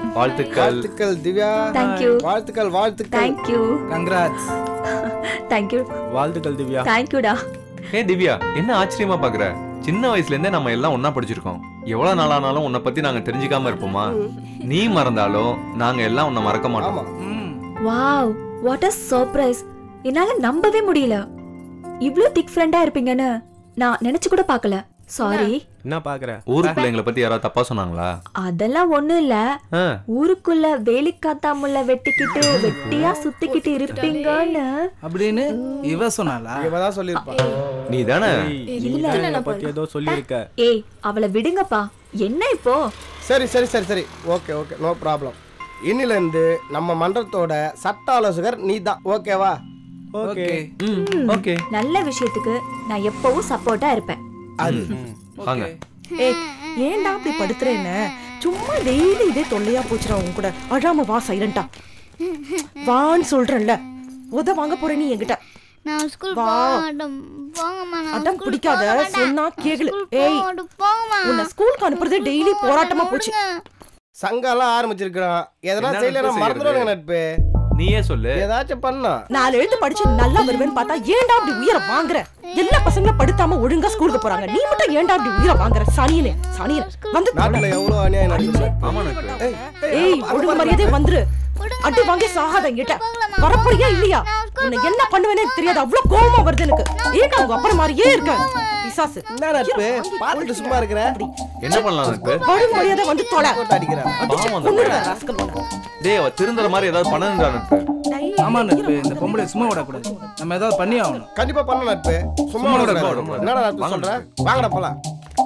வாழ்த்துக்கள் வாழ்த்துக்கள் திவ்யா தேங்க்யூ வாழ்த்துக்கள் வாழ்த்துக்கள் தேங்க்யூ கங்க்ராட்ஸ் தேங்க்யூ வாழ்த்துக்கள் திவ்யா தேங்க்யூடா ஏ திவ்யா என்ன ஆச்சரியமா பாக்குற சின்ன வயசுல இருந்தே நம்ம எல்லாம் ஒண்ணா படிச்சிருக்கோம் எவ்வளவு நாளானாலும் உன்னை பத்தி நாங்க தெரிஞ்சுக்காம இருப்போமா நீ மறந்தாலும் நாங்க எல்லாம் உன்னை மறக்க மாட்டோம் ம் வாவ் வாட் அ சர்ப்ரைஸ் என்னால நம்பவே முடியல இவ்ளோ திக் ஃப்ரெண்டா இருப்பீங்கன்னு நான் நினைச்சு கூட பார்க்கல சாரி என்ன பாக்குற ஊர் பிள்ளைங்களை பத்தி யாராவது தப்பா சொன்னாங்களா அதெல்லாம் ஒண்ணும் இல்ல ஆ, ஊருக்குள்ள வேலிக்காத்தாமுள்ள வெட்டிக்கிட்டு வெட்டியா சுத்திக்கிட்டு இருப்பீங்கன்னு அப்படின்னு இவ சொன்னாளா இவ தான் சொல்லியிருப்பா நீ தானே இல்ல என்னை பத்தி ஏதோ சொல்லியிருக்க ஏய் அவளை விடுங்கப்பா என்ன இப்போ சரி சரி சரி சரி ஓகே ஓகே நோ ப்ராப்ளம் இன்னிலேருந்து நம்ம மன்றத்தோட சட்ட ஆலோசகர் நீ தான் ஓகேவா ஓகே ஓகே ஓகே நல்ல விஷயத்துக்கு நான் எப்பவும் சப்போர்ட்டா இருப்பேன் அது வாங்க ஏய் ஏன்டா அப்படி படுத்துறேன்னு சும்மா டெய்லி இதே தொல்லையா போச்சுடா உன் கூட அழாம வா சைலண்டா வான்னு சொல்றேன்ல உத வாங்க போற நீ என்கிட்ட நான் ஸ்கூல் வா. போக மாட்டேன் போங்கம்மா நான் அடம் ஸ்கூல் பிடிக்காத போக மாட்டேன். சொன்னா கேளு ஸ்கூல் போக ஏய் மாட்டேன், போங்கம்மா உன்னை ஸ்கூலுக்கு அனுப்புறதே டெய்லி போராட்டமா போச்சு சங்கம்லாம் ஆரம்பிச்சிருக்கிறான் எதனா என்ன செய்யலன்னா நட்பு மறந்துடுவாங்க நட்பு நீயே சொல்லு ஏதாச்சும் பண்ணா நாலு எழுத்து படிச்சு நல்லா வருவேன்னு பார்த்தா ஏன்டா அப்படி உயிரை வாங்குற எல்லா பசங்களும் படுத்தாம ஒழுங்கா ஸ்கூலுக்கு போறாங்க நீ மட்டும் ஏன்டா அப்படி உயிரை வாங்குற சனியனே சனியனே வந்து நாட்டுல எவ்வளவு அநியாயம் நடக்குது ஆமா நட்பு ஏய் ஒழுங்கு மரியாதை வந்துரு அடி வாங்கி சாகாத என்கிட்ட வரப்போறியா இல்லையா உன்னை என்ன பண்ணுவேனே தெரியாது அவ்வளவு கோவமா வருது எனக்கு ஏன்டா உங்க அப்புறம் மாதிரியே இருக்க பிசாசு என்ன நட்பு பார்த்துட்டு சும்மா இருக்கிற என்ன பண்ணலாம் நட்பு ஒழுங்கு மரியாதை வந்து தொலை போட்டு அடிக்கிறேன் பாவம் அந்த கொன்னுடுவேன் பையன். ராஸ்கல் உன்னை. டேய் அவ திருந்துற மாதிரி ஏதாவது பண்ணணும்டா நட்பு ஆமா நட்பு இந்த பொம்பளை சும்மா விடக்கூடாது நம்ம ஏதாவது பண்ணி ஆகணும் கண்டிப்பா பண்ண நட்பு சும்மா சும்மா விடக்கூடாது. விடக்கூடாது. என்னடா நட்பு வாங்க சொல்ற வாங்கடா போலாம்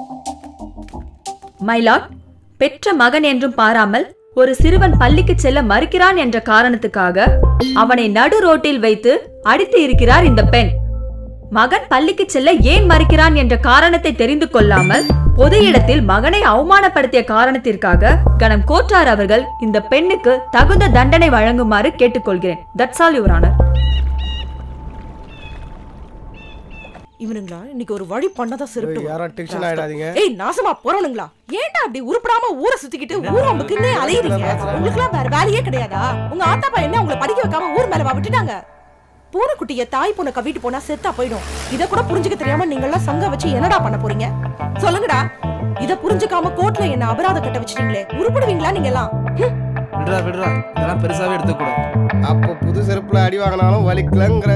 மைலாட் பெற்ற மகன் என்றும் பாராமல் ஒரு சிறுவன் பள்ளிக்கு செல்ல மறுக்கிறான் என்ற காரணத்துக்காக அவனை நடு ரோட்டில் வைத்து அடித்து இருக்கிறார் இந்த பெண் மகன் பள்ளிக்கு செல்ல ஏன் மறுக்கிறான் என்ற காரணத்தை தெரிந்து கொள்ளாமல் பொது இடத்தில் மகனை அவமானப்படுத்திய காரணத்திற்காக கணம் கோட்டார் அவர்கள் இந்த பெண்ணுக்கு தகுந்த தண்டனை வழங்குமாறு கேட்டுக்கொள்கிறேன் தட்ஸ் ஆல் யுவர் ஆனர் இவனுங்களா இன்னைக்கு ஒரு வழி பண்ணதான் ஏய், சிறப்பு யாரும் டென்ஷன் ஆயிடாதீங்க ஏய் நாசமா போறவனுங்களா ஏன்டா அப்படி உருப்படாம ஊரை சுத்திக்கிட்டு ஊரம்புக்குன்னே அலையுறீங்க உங்களுக்குலாம் வேற வேலையே கிடையாதா உங்க ஆத்தாப்பா என்ன உங்களை படிக்க வைக்காம ஊர் மேல விட்டுட்டாங்க பூனைக்குட்டிய தாய் பொண்ணை கவிட்டு போனா செத்தா போயிடும் இத கூட புரிஞ்சுக்க தெரியாம நீங்க எல்லாம் சங்கம் வச்சு என்னடா பண்ண போறீங்க சொல்லுங்கடா இத புரிஞ்சுக்காம கோர்ட்ல என்ன அபராத கட்ட வச்சிட்டீங்களே உருப்படுவீங்களா நீங்க எல்லாம் ஹம். விடுறா விடுறா இதெல்லாம் பெருசாவே எடுத்துக்கூடாது அப்போ புது செருப்புல அடி வாங்கினாலும் வலிக்கலங்கிற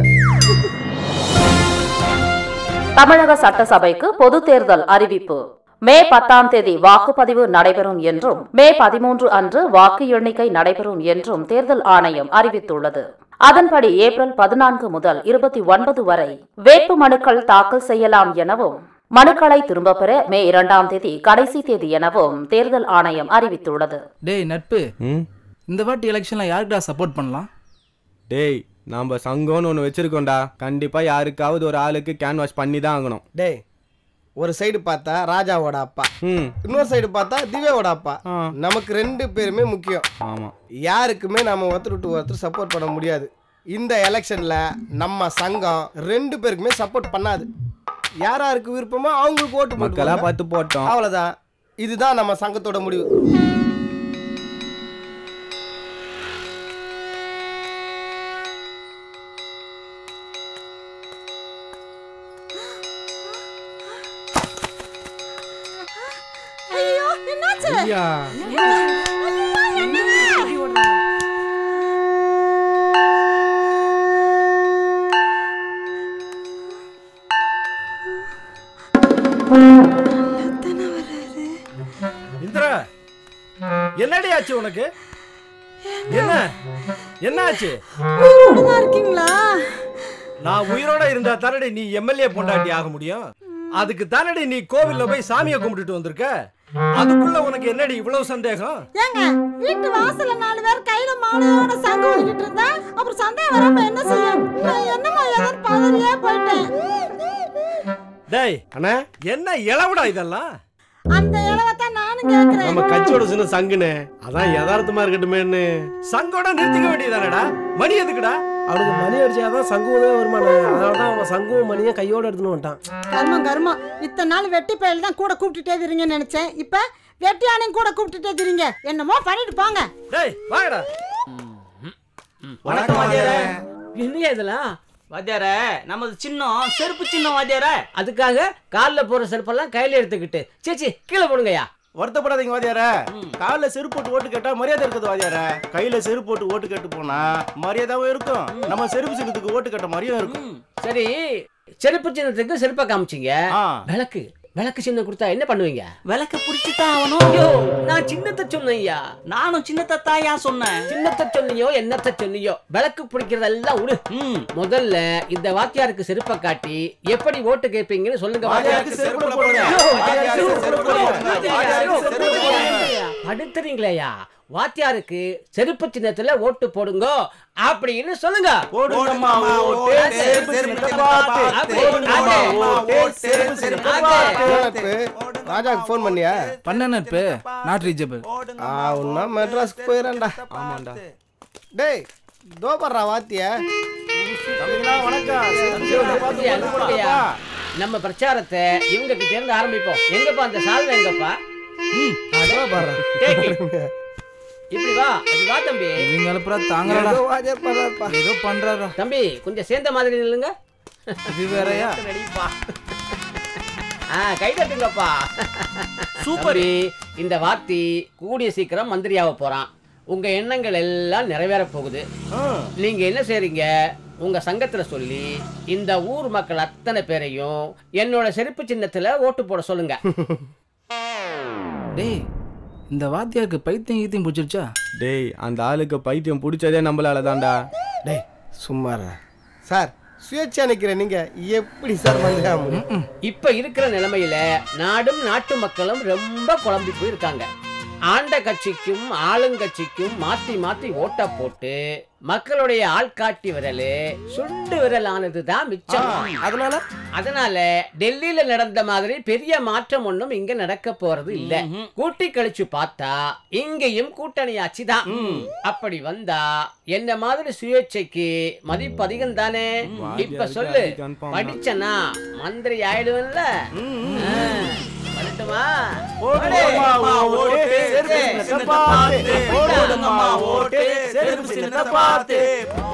தமிழக சட்டசபைக்கு பொது தேர்தல் அறிவிப்பு மே பத்தாம் தேதி வாக்குப்பதிவு நடைபெறும் என்றும் மே பதிமூன்று அன்று வாக்கு எண்ணிக்கை நடைபெறும் என்றும் தேர்தல் ஆணையம் அறிவித்துள்ளது அதன்படி ஏப்ரல் பதினான்கு முதல் இருபத்தி ஒன்பது வரை வேட்பு மனுக்கள் தாக்கல் செய்யலாம் எனவும் மனுக்களை திரும்பப் பெற மே இரண்டாம் தேதி கடைசி தேதி எனவும் தேர்தல் ஆணையம் அறிவித்துள்ளது டேய் நட்பு ம் இந்த வாட்டி எலெக்ஷன்ல யாருக்குடா சப்போர்ட் பண்ணலாம் டேய் நம்ம சங்கம்னு ஒன்று வச்சிருக்கோம்டா கண்டிப்பா யாருக்காவது ஒரு ஆளுக்கு கேன் வாஷ் பண்ணி தான் ஆகணும் டேய் ஒரு சைடு பார்த்தா ராஜாவோட அப்பா ம் இன்னொரு சைடு பார்த்தா திவ்யாவோட அப்பா ஆ. நமக்கு ரெண்டு பேருமே முக்கியம் ஆமாம் யாருக்குமே நம்ம ஒருத்தர் விட்டு ஒருத்தர் சப்போர்ட் பண்ண முடியாது இந்த எலெக்ஷன்ல நம்ம சங்கம் ரெண்டு பேருக்குமே சப்போர்ட் பண்ணாது யார் யாருக்கு விருப்பமோ அவங்களுக்கு ஓட்டு மக்களா போட்டு பார்த்து போட்டோம் அவ்வளவுதான் இதுதான் நம்ம சங்கத்தோட முடிவு ஐயா இந்திரா என்னடி ஆச்சு உனக்கு என்ன என்ன ஆச்சு இருக்கீங்களா நான் உயிரோட இருந்தா தானடி நீ எம்எல்ஏ பொண்டாட்டி ஆக முடியும் அதுக்கு தானடி நீ கோவில்ல போய் சாமியை கும்பிட்டுட்டு வந்திருக்க அதுக்குள்ள உனக்கு என்னடி இவ்வளவு சந்தேகம் ஏங்க வீட்டு வாசல்ல நாலு பேர் கையில மாலையோட சங்கம் ஒதுக்கிட்டு இருந்தா அப்புறம் சந்தேகம் வராம என்ன செய்யும் நான் என்னமோ ஏதோ பதறியே போயிட்டேன் டேய் அண்ணா என்ன இளவுடா இதெல்லாம் அந்த இளவத்தான் நானும் கேக்குறேன் நம்ம கட்சியோட சின்ன சங்குனே அதான் யதார்த்தமா இருக்கட்டுமேன்னு சங்கோட நிறுத்திக்க வேண்டியதானடா மணி எதுக்குடா அவனுக்கு மணி அடிச்சாதான் சங்குவமே வருமானே அதனால தான் அவன் சங்குவும் மணியும் கையோட எடுத்துன்னு வந்துட்டான் கர்மம் கர்மம் இத்தனை நாள் வெட்டி பயல் தான் கூட கூப்பிட்டுட்டே இருங்கன்னு நினைச்சேன் இப்ப வெட்டியானையும் கூட கூப்பிட்டுட்டு இருக்கிறீங்க என்னமோ பண்ணிட்டு போங்க டேய் வாங்கடா வணக்கம் வாத்தியாரே என்னையா இதெல்லாம் வாத்தியார நமது சின்னம் செருப்பு சின்னம் வாத்தியார அதுக்காக காலில் போற செருப்பெல்லாம் கையில எடுத்துக்கிட்டு சேச்சி கீழே போடுங்கய்யா வருத்தப்படாதீங்க வாத்தியார காலில் செருப்பு போட்டு ஓட்டு கேட்டா மரியாதை இருக்குது வாத்தியார கையில செருப்பு போட்டு ஓட்டு கேட்டு போனா மரியாதையும் இருக்கும் நம்ம செருப்பு சின்னத்துக்கு ஓட்டு கட்ட மாதிரியும் இருக்கும் சரி செருப்பு சின்னத்துக்கு செருப்பை காமிச்சிங்க ஆ. விளக்கு விளக்கு சின்னம் கொடுத்தா என்ன பண்ணுவீங்க விளக்க புடிச்சுதான் ஆகணும் ஐயோ நான் சின்னத்தை சொன்னேன்யா நானும் சின்னத்தை தாயா சொன்னேன் சின்னத்தை சொன்னியோ என்னத்தை சொன்னியோ விளக்கு பிடிக்கிறதெல்லாம் விடு முதல்ல இந்த வாத்தியாருக்கு செருப்பை காட்டி எப்படி ஓட்டு கேட்பீங்கன்னு சொல்லுங்க வாத்தியாருக்கு செருப்புல போடுங்க. ஐயோ, வாத்தியாருக்கு செருப்புல போடுங்க. வாத்தியாருக்கு செருப்புல போடுங்க. படுத்துறீங்களேயா வாத்தியாருக்கு செருப்பு சின்னத்துல ஓட்டு போடுங்க அப்படின்னு சொல்லுங்க போடுங்கம்மா ஓட்டு, செருப்பு சின்னத்தை பார்த்து. அப்படி, போடுங்கம்மா அப்படி. ஓட்டு, செருப்பு சின்னத்தை பார்த்து. ராஜாக்கு ஃபோன் பண்ணியா பண்ண நட்பு நாட் ரீச்சபிள் ஆவுன்னா மெட்ராஸ்க்கு போயிடறேன்டா ஆமாண்டா டேய் தோ படுறா வாத்திய தம்பிங்களா, வணக்கம் செருப்பு ஐயோ, சின்னத்தை பார்த்து அப்படியா, அப்படியா? போடுங்கப்பா. நம்ம பிரச்சாரத்தை இவங்க கிட்ட இருந்து ஆரம்பிப்போம் எங்கப்பா அந்த சால்வை எங்கப்பா Take it. இப்படி வா இப்படி வா தம்பி இவங்க அனுப்புறா தாங்கடா ஏதோ வாத்தியார் பண்றாருப்பா. ஏதோ பண்றாரா தம்பி கொஞ்சம் சேர்ந்த மாதிரி நில்லுங்க இது வேறயா நடிப்பா ஆ கை தட்டுங்கப்பா சூப்பர் இந்த வாத்தி கூடிய சீக்கிரம் மந்திரியாக போறான் உங்க எண்ணங்கள் எல்லாம் நிறைவேற போகுது நீங்க என்ன செய்றீங்க உங்க சங்கத்துல சொல்லி இந்த ஊர் மக்கள் அத்தனை பேரையும் என்னோட செருப்பு சின்னத்துல ஓட்டு போட சொல்லுங்க டேய் இந்த வாத்தியாருக்கு பைத்தியம் கீத்தியம் பிடிச்சிருச்சா டேய் அந்த ஆளுக்கு பைத்தியம் பிடிச்சதே நம்மளால தான்டா டேய் சும்மா சார் சுயேட்சா நிக்கிற நீங்க எப்படி சார் வந்து முடியும் இப்ப இருக்கிற நிலைமையில நாடும் நாட்டு மக்களும் ரொம்ப குழம்பி போயிருக்காங்க ஆண்ட கட்சிக்கும் ஆளுங்கட்சிக்கும் மாத்தி மாத்தி ஓட்ட போட்டு மக்களுடைய ஆள்காட்டி விரலு சுண்டு விரல் ஆனதுதான் மிச்சம் அதனால அதனால டெல்லியில நடந்த மாதிரி பெரிய மாற்றம் ஒண்ணும் இங்க நடக்க போறது இல்ல கூட்டி கழிச்சு பார்த்தா இங்கேயும் கூட்டணி ஆட்சி தான் அப்படி வந்தா என்ன மாதிரி சுயேட்சைக்கு மதிப்பு அதிகம் தானே இப்ப சொல்லு அதிகம் confirm தான். படிச்சனா மந்திரி ஆயிடுவேன்ல ஆ, வரட்டுமா போடுங்கம்மா ஓட்டு, செருப்பு சின்னத்தை பார்த்து. போடுங்கம்மா ஓட்டு, செருப்பு சின்னத்தை பார்த்து.